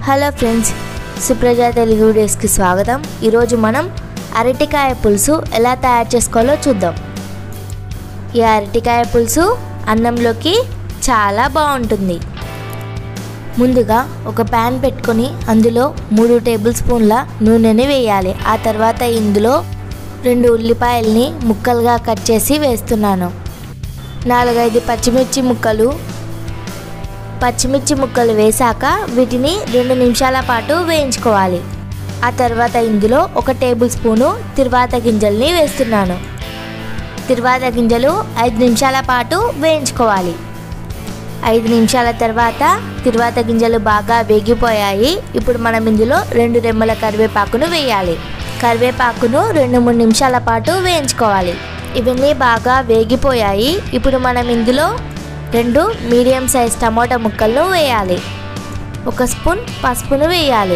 hello friends Supraja Telugu వీడియోస్కి స్వాగతం ఈరోజు మనం అరటికాయ పులుసు ఎలా తయారు చేసుకోవాలో చూద్దాం ఈ అరటికాయ పులుసు అన్నంలోకి చాలా బాగుంటుంది ముందుగా ఒక ప్యాన్ పెట్టుకొని అందులో మూడు టేబుల్ స్పూన్ల నూనెని వేయాలి ఆ తర్వాత ఇందులో రెండు ఉల్లిపాయల్ని ముక్కలుగా కట్ చేసి వేస్తున్నాను నాలుగైదు పచ్చిమిర్చి ముక్కలు పచ్చిమిర్చి ముక్కలు వేశాక వీటిని రెండు నిమిషాల పాటు వేయించుకోవాలి ఆ తర్వాత ఇందులో ఒక టేబుల్ స్పూను తిరువాత గింజల్ని వేస్తున్నాను తిరువాత గింజలు ఐదు నిమిషాల పాటు వేయించుకోవాలి ఐదు నిమిషాల తర్వాత తిరువాత గింజలు బాగా వేగిపోయాయి ఇప్పుడు మనం ఇందులో రెండు రెమ్మల కరివేపాకును వేయాలి కరివేపాకును రెండు మూడు నిమిషాల పాటు వేయించుకోవాలి ఇవన్నీ బాగా వేగిపోయాయి ఇప్పుడు మనం ఇందులో రెండు మీడియం సైజ్ టమోటా ముక్కలను వేయాలి ఒక స్పూన్ పసుపును వేయాలి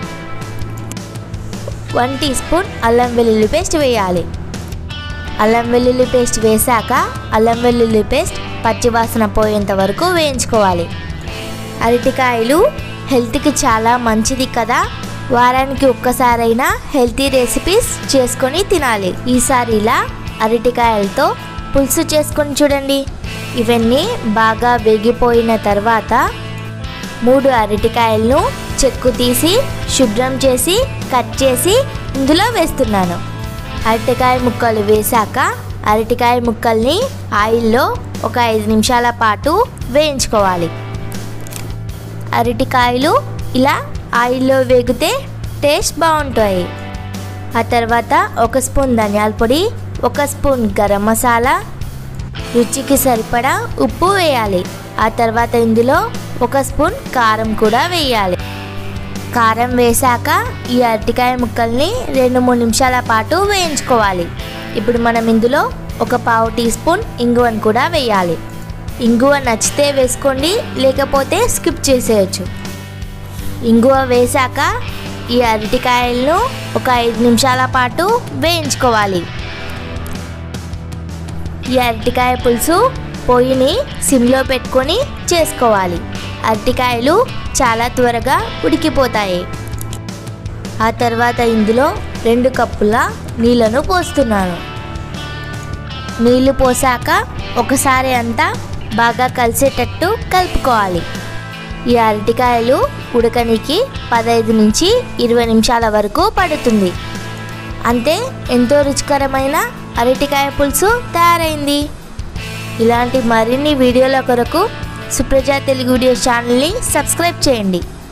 వన్ టీ స్పూన్ అల్లం వెల్లుల్లి పేస్ట్ వేయాలి అల్లం వెల్లుల్లి పేస్ట్ వేశాక అల్లం వెల్లుల్లి పేస్ట్ పచ్చివాసన పోయేంత వరకు వేయించుకోవాలి అరటికాయలు హెల్త్కి చాలా మంచిది కదా వారానికి ఒక్కసారైనా హెల్తీ రెసిపీస్ చేసుకొని తినాలి ఈసారి ఇలా అరటికాయలతో పులుసు చేసుకొని చూడండి ఇవన్నీ బాగా వేగిపోయిన తర్వాత మూడు అరటికాయలను చెక్కు తీసి శుభ్రం చేసి కట్ చేసి ఇందులో వేస్తున్నాను అరటికాయ ముక్కలు వేశాక అరటికాయ ముక్కల్ని ఆయిల్లో ఒక ఐదు నిమిషాల పాటు వేయించుకోవాలి అరటికాయలు ఇలా ఆయిల్లో వేగితే టేస్ట్ బాగుంటాయి ఆ తర్వాత ఒక స్పూన్ ధనియాల పొడి ఒక స్పూన్ గరం మసాలా రుచికి సరిపడా ఉప్పు వేయాలి ఆ తర్వాత ఇందులో ఒక స్పూన్ కారం కూడా వేయాలి కారం వేశాక ఈ అరటికాయ ముక్కల్ని రెండు మూడు నిమిషాల పాటు వేయించుకోవాలి ఇప్పుడు మనం ఇందులో ఒక పావు టీ స్పూన్ ఇంగువను కూడా వేయాలి ఇంగువ నచ్చితే వేసుకోండి లేకపోతే స్కిప్ చేసేయచ్చు ఇంగువ వేశాక ఈ అరటికాయలను ఒక ఐదు నిమిషాల పాటు వేయించుకోవాలి ఈ అరటికాయ పులుసు పొయ్యిని సిమ్లో పెట్టుకొని చేసుకోవాలి అరటికాయలు చాలా త్వరగా ఉడికిపోతాయి ఆ తర్వాత ఇందులో రెండు కప్పుల నీళ్ళను పోస్తున్నాను నీళ్లు పోసాక ఒకసారి అంతా బాగా కలిసేటట్టు కలుపుకోవాలి ఈ అరటికాయలు ఉడకనికి పదహైదు నుంచి ఇరవై నిమిషాల వరకు పడుతుంది అంతే ఎంతో రుచికరమైన అరటికాయ పులుసు తయారైంది ఇలాంటి మరిన్ని వీడియోల కొరకు సుప్రజా తెలుగు వీడియోస్ ఛానల్ని సబ్స్క్రైబ్ చేయండి